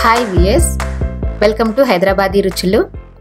hi విఎస్ welcome to Hyderabadi రుచులు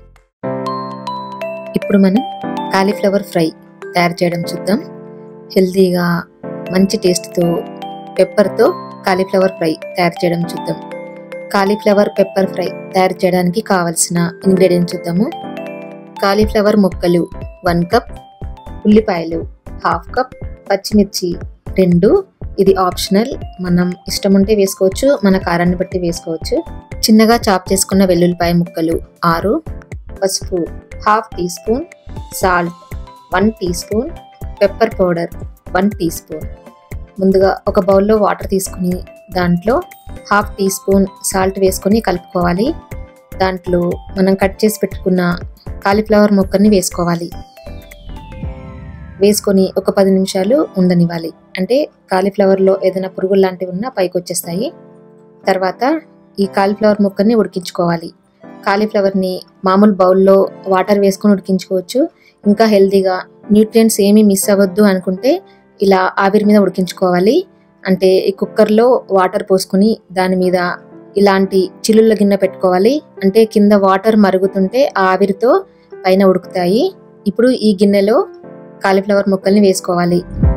ఇప్పుడు మనం కాలీఫ్లవర్ ఫ్రై తయారు చేయడం చూద్దాం హెల్తీగా మంచి టేస్ట్తో పెప్పర్తో కాలీఫ్లవర్ ఫ్రై తయారు చేయడం చూద్దాం కాలీఫ్లవర్ పెప్పర్ ఫ్రై తయారు చేయడానికి కావలసిన ఇంగ్రీడియంట్స్ చూద్దాము కాలీఫ్లవర్ ముక్కలు వన్ కప్ ఉల్లిపాయలు హాఫ్ కప్ పచ్చిమిర్చి రెండు ఇది ఆప్షనల్ మనం ఇష్టం ఉంటే వేసుకోవచ్చు మన కారాన్ని బట్టి వేసుకోవచ్చు చిన్నగా చాప్ చేసుకున్న వెల్లుల్లిపాయ ముక్కలు ఆరు పసుపు half teaspoon salt one teaspoon pepper powder one teaspoon ముందుగా ఒక బౌల్లో వాటర్ తీసుకుని దాంట్లో హాఫ్ టీ స్పూన్ సాల్ట్ వేసుకొని కలుపుకోవాలి దాంట్లో మనం కట్ చేసి పెట్టుకున్న కాలీఫ్లవర్ ముక్కల్ని వేసుకోవాలి వేసుకొని ఒక పది నిమిషాలు ఉండనివ్వాలి అంటే కాలీఫ్లవర్లో ఏదైనా పురుగులు లాంటివి ఉన్నా పైకి వచ్చేస్తాయి తర్వాత ఈ కాలీఫ్లవర్ ముక్కల్ని ఉడికించుకోవాలి కాలీఫ్లవర్ని మామూలు బౌల్లో వాటర్ వేసుకొని ఉడికించుకోవచ్చు ఇంకా హెల్తీగా న్యూట్రియంట్స్ ఏమీ మిస్ అవ్వద్దు అనుకుంటే ఇలా ఆవిరి మీద ఉడికించుకోవాలి అంటే ఈ కుక్కర్లో వాటర్ పోసుకుని దాని మీద ఇలాంటి చిల్లుల గిన్నె పెట్టుకోవాలి అంటే కింద వాటర్ మరుగుతుంటే ఆ ఆవిరితో పైన ఉడుకుతాయి ఇప్పుడు ఈ గిన్నెలో కాలీఫ్లవర్ ముక్కల్ని వేసుకోవాలి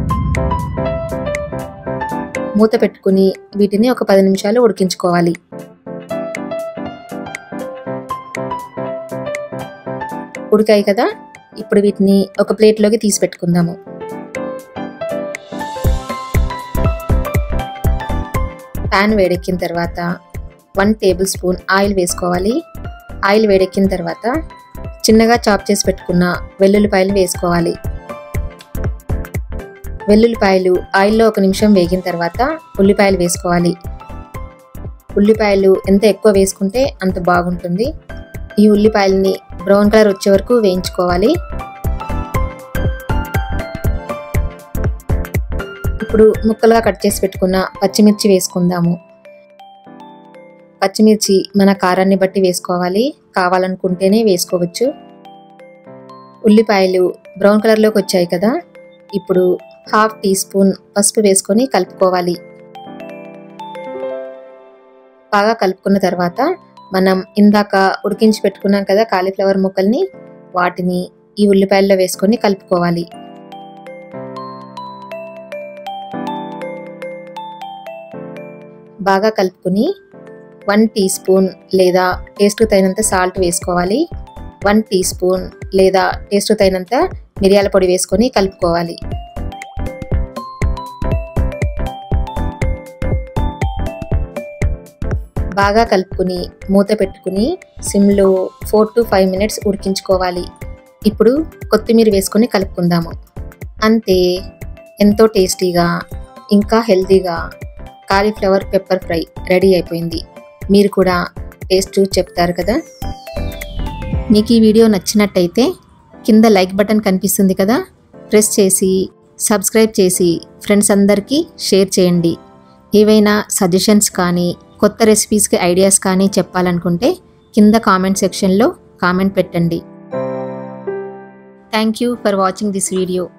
మూత పెట్టుకుని వీటిని ఒక పది నిమిషాలు ఉడికించుకోవాలి ఉడికాయి కదా ఇప్పుడు వీటిని ఒక ప్లేట్లోకి తీసి పెట్టుకుందాము ప్యాన్ వేడెక్కిన తర్వాత వన్ టేబుల్ స్పూన్ ఆయిల్ వేసుకోవాలి ఆయిల్ వేడెక్కిన తర్వాత చిన్నగా చాప్ చేసి పెట్టుకున్న వెల్లుల్లిపాయలు వేసుకోవాలి వెల్లుల్లిపాయలు ఆయిల్లో ఒక నిమిషం వేగిన తర్వాత ఉల్లిపాయలు వేసుకోవాలి ఉల్లిపాయలు ఎంత ఎక్కువ వేసుకుంటే అంత బాగుంటుంది ఈ ఉల్లిపాయలని బ్రౌన్ కలర్ వచ్చే వరకు వేయించుకోవాలి ఇప్పుడు ముక్కలుగా కట్ చేసి పెట్టుకున్న పచ్చిమిర్చి వేసుకుందాము పచ్చిమిర్చి మన కారాన్ని బట్టి వేసుకోవాలి కావాలనుకుంటేనే వేసుకోవచ్చు ఉల్లిపాయలు బ్రౌన్ కలర్లోకి వచ్చాయి కదా ఇప్పుడు హాఫ్ టీ స్పూన్ పసుపు వేసుకొని కలుపుకోవాలి బాగా కలుపుకున్న తర్వాత మనం ఇందాక ఉడికించి పెట్టుకున్నాం కదా కాలీఫ్లవర్ ముక్కల్ని వాటిని ఈ ఉల్లిపాయల్లో వేసుకొని కలుపుకోవాలి బాగా కలుపుకుని వన్ టీ స్పూన్ లేదా టేస్ట్ తగినంత సాల్ట్ వేసుకోవాలి వన్ టీ స్పూన్ లేదా టేస్ట్ తగినంత మిరియాల పొడి వేసుకొని కలుపుకోవాలి బాగా కలుపుకుని మూత పెట్టుకుని సిమ్లో ఫోర్ టు ఫైవ్ మినిట్స్ ఉడికించుకోవాలి ఇప్పుడు కొత్తిమీర వేసుకొని కలుపుకుందాము అంతే ఎంతో టేస్టీగా ఇంకా హెల్తీగా కాలీఫ్లవర్ పెప్పర్ ఫ్రై రెడీ అయిపోయింది మీరు కూడా టేస్ట్ చూసి చెప్తారు కదా మీకు ఈ వీడియో నచ్చినట్టయితే కింద లైక్ బటన్ కనిపిస్తుంది కదా ప్రెస్ చేసి సబ్స్క్రైబ్ చేసి ఫ్రెండ్స్ అందరికీ షేర్ చేయండి ఏవైనా సజెషన్స్ కానీ కొత్త రెసిపీస్కి ఐడియాస్ కానీ చెప్పాలనుకుంటే కింద కామెంట్ సెక్షన్లో కామెంట్ పెట్టండి thank you for watching this video